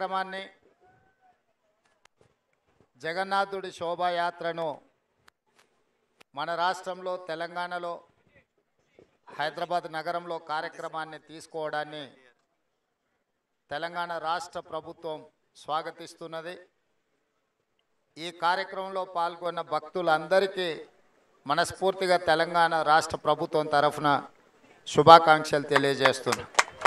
కార్యక్రమాన్ని జగన్నాథుడి శోభాయాత్రను మన రాష్ట్రంలో తెలంగాణలో హైదరాబాద్ నగరంలో కార్యక్రమాన్ని తీసుకోవడాన్ని తెలంగాణ రాష్ట్ర ప్రభుత్వం స్వాగతిస్తున్నది ఈ కార్యక్రమంలో పాల్గొన్న భక్తులందరికీ మనస్ఫూర్తిగా తెలంగాణ రాష్ట్ర ప్రభుత్వం తరఫున శుభాకాంక్షలు తెలియజేస్తున్నా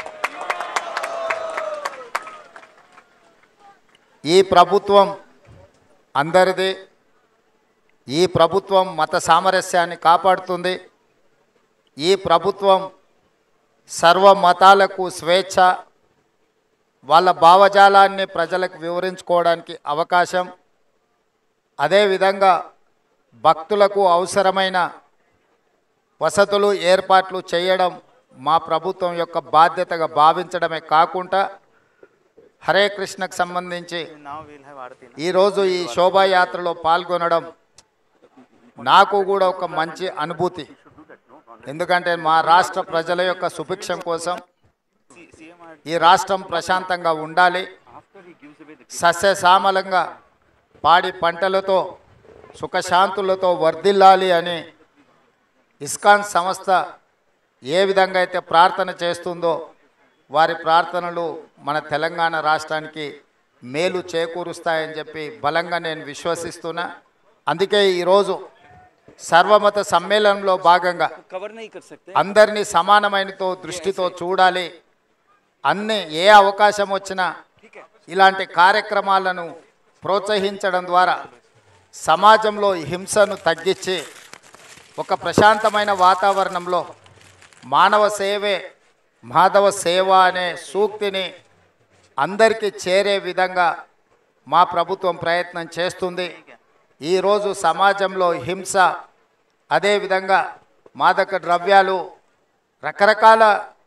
ఈ ప్రభుత్వం అందరిది ఈ ప్రభుత్వం మత సామరస్యాన్ని కాపాడుతుంది ఈ ప్రభుత్వం సర్వ మతాలకు స్వేచ్ఛ వాళ్ళ భావజాలాన్ని ప్రజలకు వివరించుకోవడానికి అవకాశం అదేవిధంగా భక్తులకు అవసరమైన వసతులు ఏర్పాట్లు చేయడం మా ప్రభుత్వం యొక్క బాధ్యతగా భావించడమే కాకుండా హరే కృష్ణకు సంబంధించి now we'll have Aarti. ఈరోజు ఈ శోభాయాత్రలో పాల్గొనడం నాకు కూడా ఒక మంచి అనుభూతి ఎందుకంటే మా రాష్ట్ర ప్రజల యొక్క సుభిక్షం కోసం C- CM had- ఈ రాష్ట్రం ప్రశాంతంగా ఉండాలి after he gives away the సస్యశ్యామలంగా పాడి పంటలతో సుఖశాంతులతో వర్ధిల్లాలి అని ఇస్కాన్ సంస్థ ఏ విధంగా అయితే ప్రార్థన చేస్తుందో వారి ప్రార్థనలు మన తెలంగాణ రాష్ట్రానికి మేలు చేకూరుస్తాయని చెప్పి బలంగా నేను విశ్వసిస్తున్నా అందుకే ఈరోజు సర్వమత సమ్మేళనంలో భాగంగా cover नहीं कर सकते అందరినీ సమానమైనతో దృష్టితో చూడాలి అన్ని ఏ అవకాశం వచ్చినా ఇలాంటి కార్యక్రమాలను ప్రోత్సహించడం ద్వారా సమాజంలో హింసను తగ్గించి ఒక ప్రశాంతమైన వాతావరణంలో మానవ సేవే మాధవ సేవ అనే సూక్తిని అందరికీ చేరే విధంగా మా ప్రభుత్వం ప్రయత్నం చేస్తుంది ఈరోజు సమాజంలో హింస అదేవిధంగా మాదక ద్రవ్యాలు రకరకాల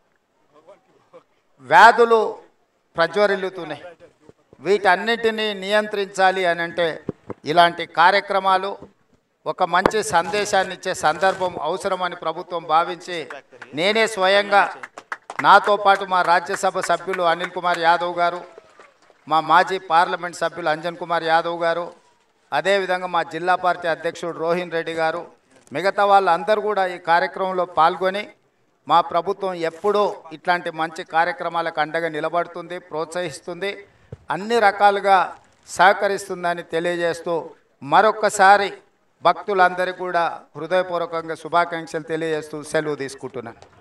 వ్యాధులు ప్రజ్వరిల్లుతున్నాయి వీటన్నిటినీ నియంత్రించాలి అని అంటే ఇలాంటి కార్యక్రమాలు ఒక మంచి సందేశాన్ని ఇచ్చే సందర్భం అవసరమని ప్రభుత్వం భావించి నేనే స్వయంగా నాతో పాటు మా రాజ్యసభ సభ్యులు అనిల్ కుమార్ యాదవ్ గారు మా మాజీ పార్లమెంట్ సభ్యులు అంజన్ కుమార్ యాదవ్ గారు అదేవిధంగా మా జిల్లా పార్టీ అధ్యక్షుడు రోహిన్ రెడ్డి గారు మిగతా వాళ్ళందరూ కూడా ఈ కార్యక్రమంలో పాల్గొని మా ప్రభుత్వం ఎప్పుడూ ఇట్లాంటి మంచి కార్యక్రమాలకు అండగా నిలబడుతుంది ప్రోత్సహిస్తుంది అన్ని రకాలుగా సహకరిస్తుందని తెలియజేస్తూ మరొక్కసారి భక్తులందరికీ కూడా హృదయపూర్వకంగా శుభాకాంక్షలు తెలియజేస్తూ సెలవు తీసుకుంటున్నాను